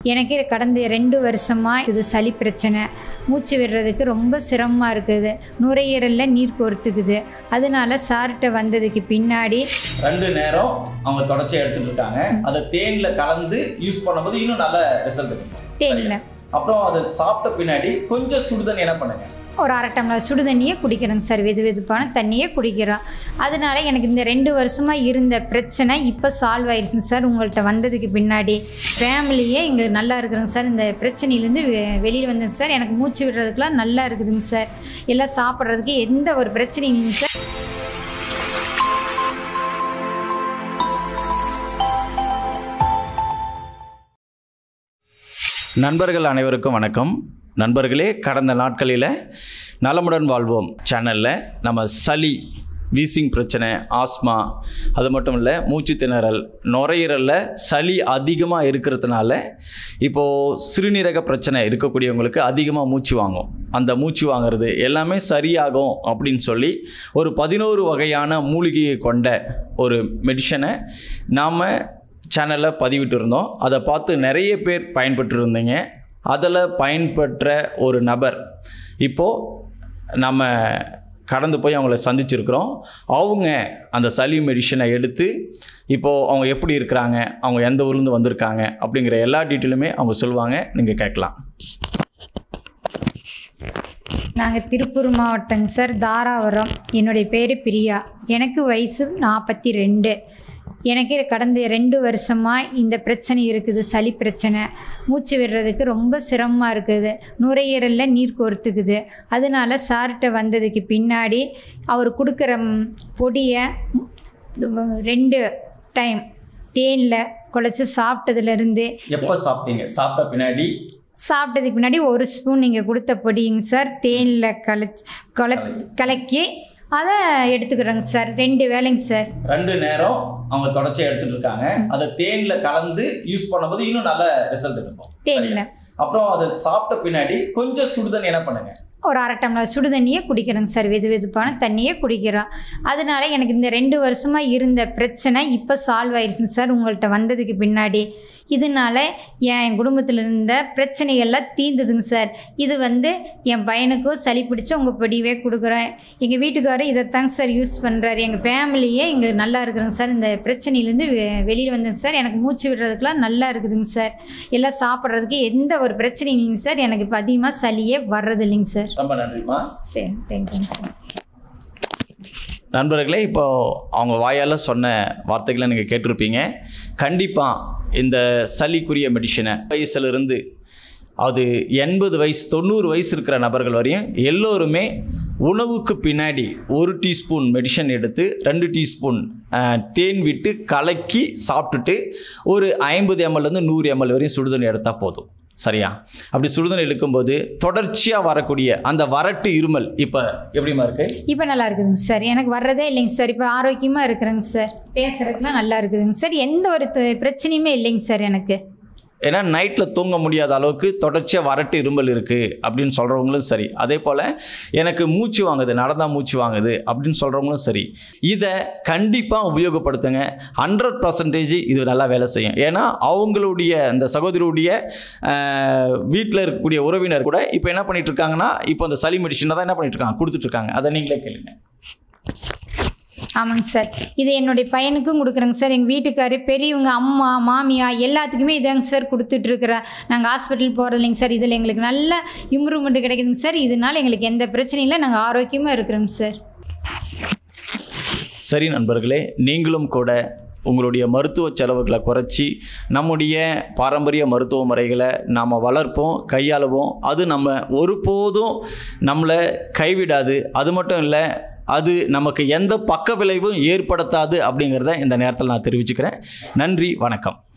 எனக்கு கடந்த ரெண்டு வருஷமாக இது சளி பிரச்சனை மூச்சு விடுறதுக்கு ரொம்ப சிரமமாக இருக்குது நுரையீரலில் நீர் கோர்த்துக்குது அதனால சார்கிட்ட வந்ததுக்கு பின்னாடி ரெண்டு நேரம் அவங்க தொடர்ச்சியாக எடுத்துட்டு இருக்காங்க அதை தேனில் கலந்து யூஸ் பண்ணும்போது இன்னும் நல்ல ரிசல்ட் இருக்கும் தேனில் அப்புறம் அதை சாப்பிட்ட பின்னாடி கொஞ்சம் சுடுதண்ணி என்ன பண்ணுங்க ஒரு அரை டம்ளர் சுடு தண்ணியே குடிக்கிறேங்க சார் வெது வெதுப்பான தண்ணியே குடிக்கிறோம் அதனால எனக்கு இந்த ரெண்டு வருஷமாக இருந்த பிரச்சனை இப்போ சால்வ் ஆயிடுச்சுங்க சார் உங்கள்கிட்ட வந்ததுக்கு பின்னாடி ஃபேமிலியே இங்கே நல்லா இருக்குதுங்க சார் இந்த பிரச்சனையிலேருந்து வெ வெளியில் வந்தேங்க சார் எனக்கு மூச்சு விடுறதுக்குலாம் நல்லா இருக்குதுங்க சார் எல்லாம் சாப்பிட்றதுக்கு எந்த ஒரு பிரச்சனையும் இல்லைங்க சார் நண்பர்கள் அனைவருக்கும் வணக்கம் நண்பர்களே கடந்த நாட்களில் நலமுடன் வாழ்வோம் சேனலில் நம்ம சளி வீசிங் பிரச்சனை ஆஸ்மா அது மட்டும் இல்லை மூச்சு திணறல் நுரையீரலில் சளி அதிகமாக இருக்கிறதுனால இப்போது சிறுநீரக பிரச்சனை இருக்கக்கூடியவங்களுக்கு அதிகமாக மூச்சு வாங்கும் அந்த மூச்சு வாங்குறது எல்லாமே சரியாகும் அப்படின்னு சொல்லி ஒரு பதினோரு வகையான மூலிகையை கொண்ட ஒரு மெடிஷனை நாம் சேனலில் பதிவிட்டு இருந்தோம் அதை பார்த்து நிறைய பேர் பயன்பெற்று இருந்தீங்க அதில் பயன்பெற்ற ஒரு நபர் இப்போது நம்ம கடந்து போய் அவங்கள சந்திச்சிருக்கிறோம் அவங்க அந்த சளி மெடிஷனை எடுத்து இப்போது அவங்க எப்படி இருக்கிறாங்க அவங்க எந்த ஊர்லேருந்து வந்திருக்காங்க அப்படிங்கிற எல்லா டீட்டெயிலுமே அவங்க சொல்லுவாங்க நீங்கள் கேட்கலாம் நாங்கள் திருப்பூர் மாவட்டங்க சார் தாராபுரம் என்னுடைய பேர் பிரியா எனக்கு வயசு நாற்பத்தி ரெண்டு எனக்கு கடந்த ரெண்டு வருஷமாக இந்த பிரச்சனை இருக்குது சளி பிரச்சனை மூச்சு விடுறதுக்கு ரொம்ப சிரமமாக இருக்குது நுரையீரலில் நீர் கோர்த்துக்குது அதனால சார்கிட்ட வந்ததுக்கு பின்னாடி அவர் கொடுக்குற ம், பொடியை ம், ரெண்டு டைம் தேனில் குழச்சி சாப்பிட்டதுலேருந்து எப்போ சாப்பிட்டீங்க சாப்பிட்ட பின்னாடி சாப்பிட்டதுக்கு முன்னாடி ஒரு ஸ்பூன் நீங்கள் கொடுத்த பொடிங்க சார் தேனில் கலச்சி கல கலக்கி அதை எடுத்துக்கிறோங்க சார் ரெண்டு வேலைங்க சார் ரெண்டு நேரம் அவங்க தொடர்ச்சியாக எடுத்துட்டு இருக்காங்க அதை தேனில் கலந்து யூஸ் பண்ணும்போது இன்னும் நல்ல ரிசல்ட் இருக்கும் தேனில் அப்புறம் அதை சாப்பிட்ட பின்னாடி கொஞ்சம் சுடுதண்ணி என்ன பண்ணுங்க ஒரு அரை டம்ளர் சுடு தண்ணியே குடிக்கிறோங்க சார் வெது வெதுப்பான தண்ணியே குடிக்கிறோம் அதனால எனக்கு இந்த ரெண்டு வருஷமாக இருந்த பிரச்சனை இப்போ சால்வ் ஆயிடுச்சுங்க சார் உங்கள்கிட்ட வந்ததுக்கு பின்னாடி இதனால என் குடும்பத்தில் இருந்த பிரச்சனைகள்லாம் தீர்ந்ததுங்க சார் இது வந்து என் பையனுக்கும் சளி பிடிச்ச உங்கள் பொடியவே கொடுக்குறேன் எங்கள் வீட்டுக்காரர் இதைத்தாங்க சார் யூஸ் பண்ணுறாரு எங்கள் ஃபேமிலியே இங்கே நல்லா இருக்கிறோங்க சார் இந்த பிரச்சனையிலேருந்து வெ வெளியில் வந்தேங்க சார் எனக்கு மூச்சு விடுறதுக்குலாம் நல்லா இருக்குதுங்க சார் எல்லாம் சாப்பிட்றதுக்கு எந்த ஒரு பிரச்சனையும் இல்லைங்க சார் எனக்கு இப்போ அதிகமாக சளியே வர்றது இல்லைங்க சார் ரொம்ப நன்றிம்மா சரி தேங்க்யூங்க சார் நண்பர்களே இப்போ அவங்க வாயால் சொன்ன வார்த்தைகளை நீங்கள் கேட்டிருப்பீங்க கண்டிப்பாக இந்த சளிக்குரிய மெடிஷனை வயசுலேருந்து அது எண்பது வயசு தொண்ணூறு வயசு இருக்கிற நபர்கள் வரையும் எல்லோருமே உணவுக்கு பின்னாடி ஒரு டீஸ்பூன் மெடிஷன் எடுத்து ரெண்டு டீஸ்பூன் அஹ், தேன் விட்டு கலக்கி சாப்பிட்டுட்டு ஒரு ஐம்பது எம்எல்லேருந்து நூறு எம்எல் வரையும் சுடுதண்ணி எடுத்தால் போதும் சரியா அப்படி சுடுதண்ணி இழுக்கும்போது தொடர்ச்சியாக வரக்கூடிய அந்த வறட்டு இருமல் இப்போ எப்படிமா இருக்குது இப்போ நல்லா இருக்குதுங்க சார் எனக்கு வர்றதே இல்லைங்க சார் இப்போ ஆரோக்கியமாக இருக்கிறேங்க சார் பேசுறதுக்குலாம் நல்லா இருக்குதுங்க சார் எந்த ஒரு த- பிரச்சனையுமே இல்லைங்க சார் எனக்கு ஏன்னா நைட்டில் தூங்க முடியாத அளவுக்கு தொடர்ச்சியாக வறட்டு இருமல் இருக்குது அப்படின்னு சொல்கிறவங்களும் சரி அதே போல் எனக்கு மூச்சு வாங்குது நடந்தால் மூச்சு வாங்குது அப்படின்னு சொல்கிறவங்களும் சரி இதை கண்டிப்பாக உபயோகப்படுத்துங்க ஹண்ட்ரட் பர்சன்டேஜ் இது நல்லா வேலை செய்யும் ஏன்னா அவங்களுடைய அந்த சகோதரியுடைய வீட்டில் இருக்கக்கூடிய உறவினர் கூட இப்போ என்ன பண்ணிட்டு இருக்காங்கன்னா இப்போ அந்த சளி மெடிஷனை தான் என்ன பண்ணிட்டு இருக்காங்க கொடுத்துட்டு இருக்காங்க அதை நீங்களே கேளுங்க ஆமாங்க சார் இது என்னுடைய பையனுக்கும் கொடுக்குறேங்க சார் எங்கள் வீட்டுக்காரு பெரியவங்க அம்மா மாமியா எல்லாத்துக்குமே இதாங்க சார் கொடுத்துட்ருக்குறேன் நாங்கள் ஹாஸ்பிட்டல் போகிறது இல்லைங்க சார் இதில் எங்களுக்கு நல்ல இம்ப்ரூவ்மெண்ட் கிடைக்குதுங்க சார் இதனால எங்களுக்கு எந்த பிரச்சனையும் இல்லை நாங்கள் ஆரோக்கியமாக இருக்கிறோங்க சார் சரி நண்பர்களே நீங்களும் கூட உங்களுடைய மருத்துவ செலவுகளை குறைச்சி நம்முடைய பாரம்பரிய மருத்துவ முறைகளை நாம் வளர்ப்போம் கையாளுவோம் அது நம்ம ஒருபோதும் நம்மளை கைவிடாது அது மட்டும் இல்லை அது நமக்கு எந்த பக்க விளைவும் ஏற்படுத்தாது அப்படிங்கிறத இந்த நேரத்தில் நான் தெரிவிச்சுக்கிறேன் நன்றி வணக்கம்